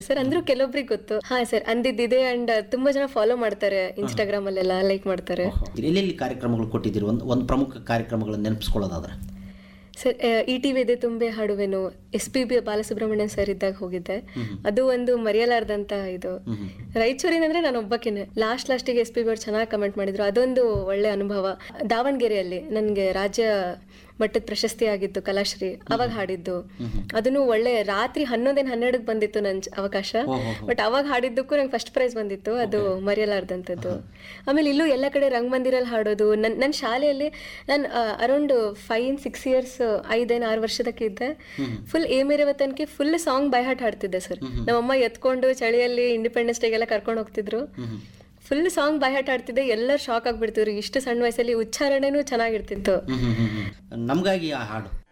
sir ಅಂದ್ರೂ ಕೆಲವೊಬ್ರಿಗೆ ಗೊತ್ತು ಹಾ ಸರ್ ಅಂದಿದ್ದಿದೆ ಅಂಡ್ ತುಂಬಾ ಜನ ಫಾಲೋ ಮಾಡ್ತಾರೆ ಇನ್ಸ್ಟಾಗ್ರಾಮ್ ಅಲ್ಲೆಲ್ಲ ಲೈಕ್ ಮಾಡ್ತಾರೆ ಎಲ್ಲೆಲ್ಲಿ ಕಾರ್ಯಕ್ರಮಗಳು ಕೊಟ್ಟಿದ್ದೀರಿ ಒಂದು ಒಂದು ಪ್ರಮುಖ ಕಾರ್ಯಕ್ರಮಗಳನ್ನು ನೆನಪಿಸ್ಕೊಳ್ಳೋದಾದ್ರೆ ಸರ್ ಈ ಟಿ ವಿ ತುಂಬೆ ಹಾಡುವೆನು S P B Balasubrahmanyam sir ಇದ್ದಾಗ ಹೋಗಿದ್ದೆ ಅದು ಒಂದು ಮರೆಯಲಾರ್ದಂತ ಇದು ರಾಯಚೂರಿನಂದ್ರೆ ನಾನು ಒಬ್ಬಕ್ಕೇನೆ ಲಾಸ್ಟ್ ಲಾಸ್ಟಿಗೆ ಎಸ್ ಪಿ ಬಿ ಅವ್ರು ಚೆನ್ನಾಗಿ ಕಮೆಂಟ್ ಮಾಡಿದ್ರು ಅದೊಂದು ಒಳ್ಳೆ ಅನುಭವ ದಾವಣಗೆರೆಯಲ್ಲಿ ನನಗೆ ರಾಜ್ಯ ಮಟ್ಟದ ಪ್ರಶಸ್ತಿ ಆಗಿತ್ತು ಕಲಾಶ್ರೀ ಅವಾಗ ಹಾಡಿದ್ದು ಅದನ್ನು ಒಳ್ಳೆ ರಾತ್ರಿ ಹನ್ನೊಂದೇನು ಹನ್ನೆರಡಕ್ಕೆ ಬಂದಿತ್ತು ನನ್ನ ಅವಕಾಶ ಬಟ್ ಅವಾಗ ಹಾಡಿದ್ದಕ್ಕೂ ನಂಗೆ ಫಸ್ಟ್ ಪ್ರೈಸ್ ಬಂದಿತ್ತು ಅದು ಮರೆಯಲಾರ್ದಂಥದ್ದು ಆಮೇಲೆ ಇಲ್ಲೂ ಎಲ್ಲ ಕಡೆ ರಂಗಮಂದಿರಲ್ಲಿ ಹಾಡೋದು ನನ್ನ ನನ್ನ ಶಾಲೆಯಲ್ಲಿ ನಾನು ಅರೌಂಡ್ ಫೈವ್ ಸಿಕ್ಸ್ ಇಯರ್ಸ್ ಐದೇನು ಆರು ವರ್ಷದಕ್ಕೆ ಇದ್ದೆ ಫುಲ್ ಏ ಮೇರೆವ ತನಕ ಫುಲ್ ಸಾಂಗ್ ಬೈ ಹಾರ್ಟ್ ಹಾಡ್ತಿದ್ದೆ ಸರ್ ನಮ್ಮಮ್ಮ ಎತ್ಕೊಂಡು ಚಳಿಯಲ್ಲಿ ಇಂಡಿಪೆಂಡೆನ್ಸ್ ಡೇಗೆಲ್ಲ ಕರ್ಕೊಂಡು ಹೋಗ್ತಿದ್ರು ಫುಲ್ ಸಾಂಗ್ ಬೈ ಹಾರ್ಟ್ ಹಾಡ್ತಿದ್ದೆ ಎಲ್ಲರೂ ಶಾಕ್ ಆಗ್ಬಿಡ್ತಿದ್ರು ಇಷ್ಟು ಸಣ್ಣ ವಯಸ್ಸಲ್ಲಿ ಉಚ್ಚಾರಣೆನೂ ಚೆನ್ನಾಗಿರ್ತಿತ್ತು ನಮಗಾಗಿ ಆ ಹಾಡು